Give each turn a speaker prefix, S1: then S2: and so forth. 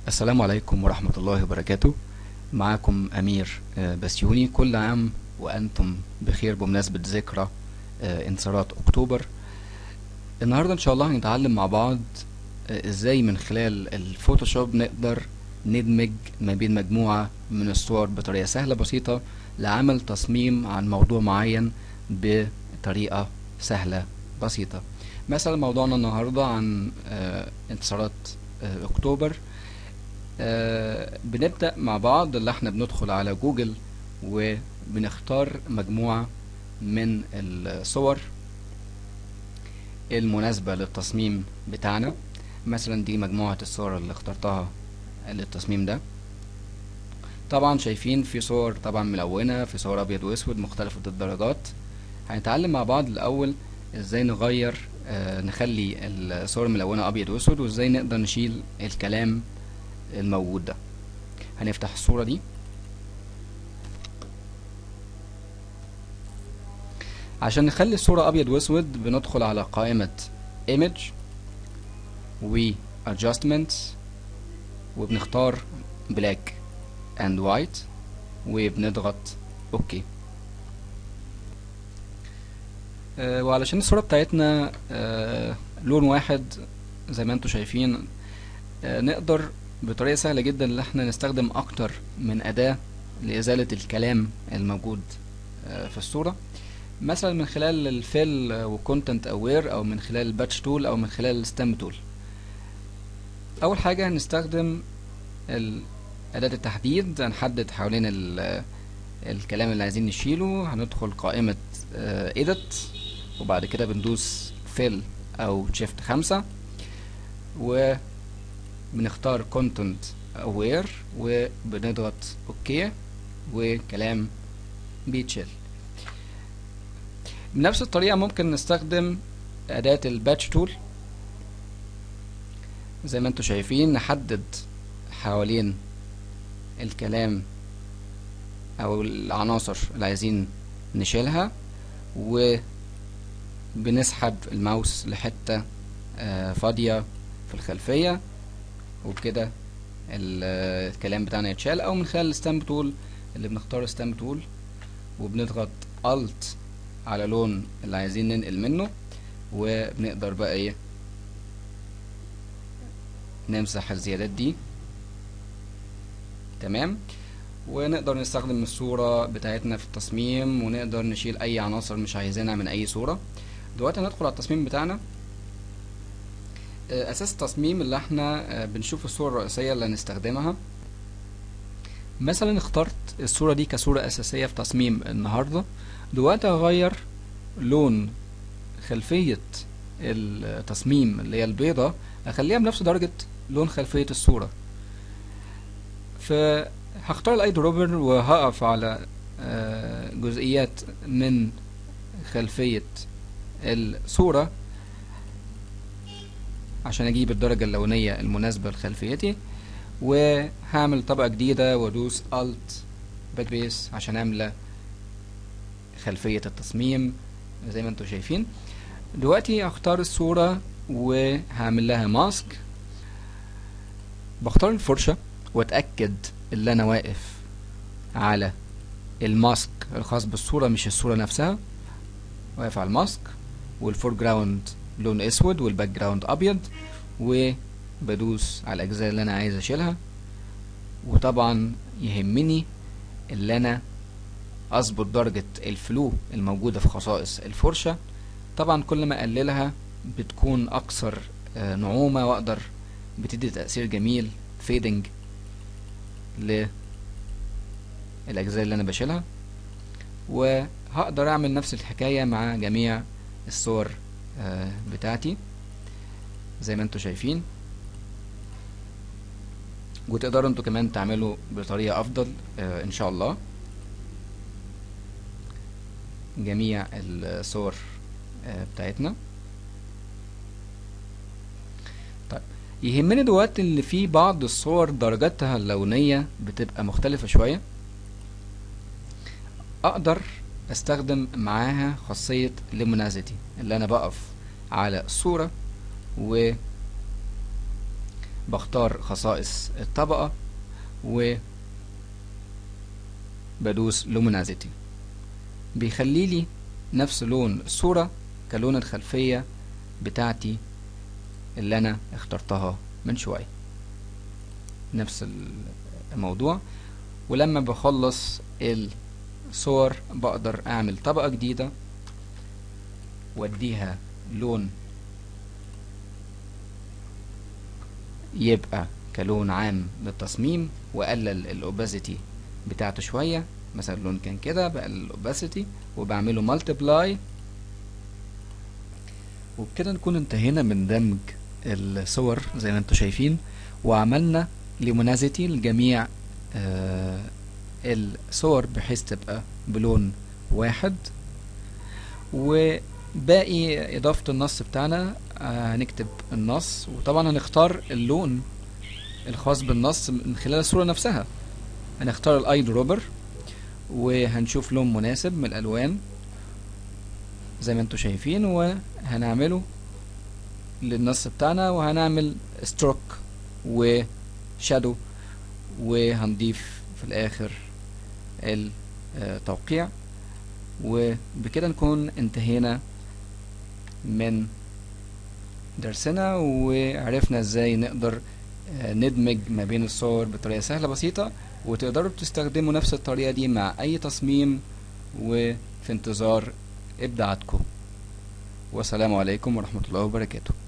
S1: السلام عليكم ورحمة الله وبركاته معكم أمير آه، بسيوني كل عام وأنتم بخير بمناسبة ذكرى آه، انتصارات أكتوبر النهاردة إن شاء الله هنتعلم مع بعض آه، إزاي من خلال الفوتوشوب نقدر ندمج ما بين مجموعة من الصور بطريقة سهلة بسيطة لعمل تصميم عن موضوع معين بطريقة سهلة بسيطة مثلا موضوعنا النهاردة عن آه، انتصارات آه، أكتوبر آه، بنبدأ مع بعض اللي احنا بندخل على جوجل وبنختار مجموعة من الصور المناسبة للتصميم بتاعنا مثلا دي مجموعة الصور اللي اخترتها للتصميم ده طبعا شايفين في صور طبعا ملونة في صور أبيض وأسود مختلفة الدرجات هنتعلم مع بعض الأول ازاي نغير آه نخلي الصور الملونة أبيض وأسود وازاي نقدر نشيل الكلام الموجود ده هنفتح الصورة دي عشان نخلي الصورة أبيض وأسود بندخل على قائمة image و adjustments وبنختار black and white وبنضغط اوكي آه وعلشان الصورة بتاعتنا آه لون واحد زي ما انتم شايفين آه نقدر بطريقة سهلة جدا ان احنا نستخدم اكتر من اداة لازالة الكلام الموجود آه في الصورة مثلا من خلال الفيل وكونتنت اوير او من خلال الباتش تول او من خلال الستام تول اول حاجة هنستخدم ال- اداة التحديد هنحدد حوالين ال- الكلام اللي عايزين نشيله هندخل قائمة edit وبعد كده بندوس fill او shift خمسة وبنختار content aware وبنضغط اوكي وكلام بيتشال بنفس الطريقة ممكن نستخدم أداة الباتش تول زي ما انتم شايفين نحدد حوالين الكلام او العناصر اللي عايزين نشيلها وبنسحب الماوس لحتة آه، فاضية في الخلفية وبكده ال- الكلام بتاعنا يتشال او من خلال الستامب تول اللي بنختار ستامب تول وبنضغط الت على لون اللي عايزين ننقل منه وبنقدر بقى ايه نمسح الزيادات دي تمام ونقدر نستخدم الصورة بتاعتنا في التصميم ونقدر نشيل أي عناصر مش عايزينها من أي صورة دلوقتي هندخل على التصميم بتاعنا آه، أساس التصميم اللي احنا آه، بنشوف الصورة الرئيسية اللي هنستخدمها مثلا اخترت الصورة دي كصورة أساسية في تصميم النهاردة دلوقتي هغير لون خلفية التصميم اللي هي البيضة أخليها بنفس درجة لون خلفية الصورة فهختار الاي دروبر وهقف على آه، جزئيات من خلفية الصورة عشان اجيب الدرجة اللونية المناسبة لخلفيتي وهعمل طبقة جديدة وادوس Alt Backbase عشان املى خلفية التصميم زي ما انتم شايفين دلوقتي هختار الصورة وهعمل لها ماسك بختار الفرشة واتأكد اللي انا واقف على الماسك الخاص بالصورة مش الصورة نفسها واقف على الماسك والفور جراوند لون اسود والباك جراوند ابيض وبدوس على الاجزاء اللي انا عايز اشيلها وطبعا يهمني اللي انا اظبط درجة الفلو الموجودة في خصائص الفرشة طبعا كل ما اقللها بتكون اكثر آه، نعومة واقدر بتدي تأثير جميل فيدنج للأجزاء اللي أنا بشيلها وهقدر أعمل نفس الحكاية مع جميع الصور آه، بتاعتي زي ما انتوا شايفين وتقدروا انتوا كمان تعملوا بطريقة أفضل آه، إن شاء الله جميع الصور آه، بتاعتنا طيب يهمني دلوقتي اللي في بعض الصور درجاتها اللونية بتبقى مختلفة شوية اقدر استخدم معاها خاصية luminosity اللي انا بقف على الصورة و بختار خصائص الطبقة و بدوس لومينازيتي بيخلي لي نفس لون الصورة كلون الخلفية بتاعتي اللي انا اخترتها من شوية نفس الموضوع ولما بخلص الصور بقدر اعمل طبقة جديدة واديها لون يبقى كلون عام للتصميم واقلل الاوباسيتي بتاعته شوية مثلا اللون كان كده بقلل الاوباسيتي وبعمله مالتيبلاي وبكده نكون انتهينا من دمج الصور زي ما انتم شايفين وعملنا ليمونازيتي لجميع آه الصور بحيث تبقى بلون واحد وباقي اضافة النص بتاعنا آه هنكتب النص وطبعا هنختار اللون الخاص بالنص من خلال الصورة نفسها هنختار الاي دروبر وهنشوف لون مناسب من الالوان زي ما انتم شايفين وهنعمله للنص بتاعنا وهنعمل ستروك وشادو وهنضيف في الاخر التوقيع وبكده نكون انتهينا من درسنا وعرفنا ازاي نقدر ندمج ما بين الصور بطريقة سهلة بسيطة وتقدروا تستخدموا نفس الطريقة دي مع اي تصميم وفي انتظار ابداعاتكم والسلام عليكم ورحمة الله وبركاته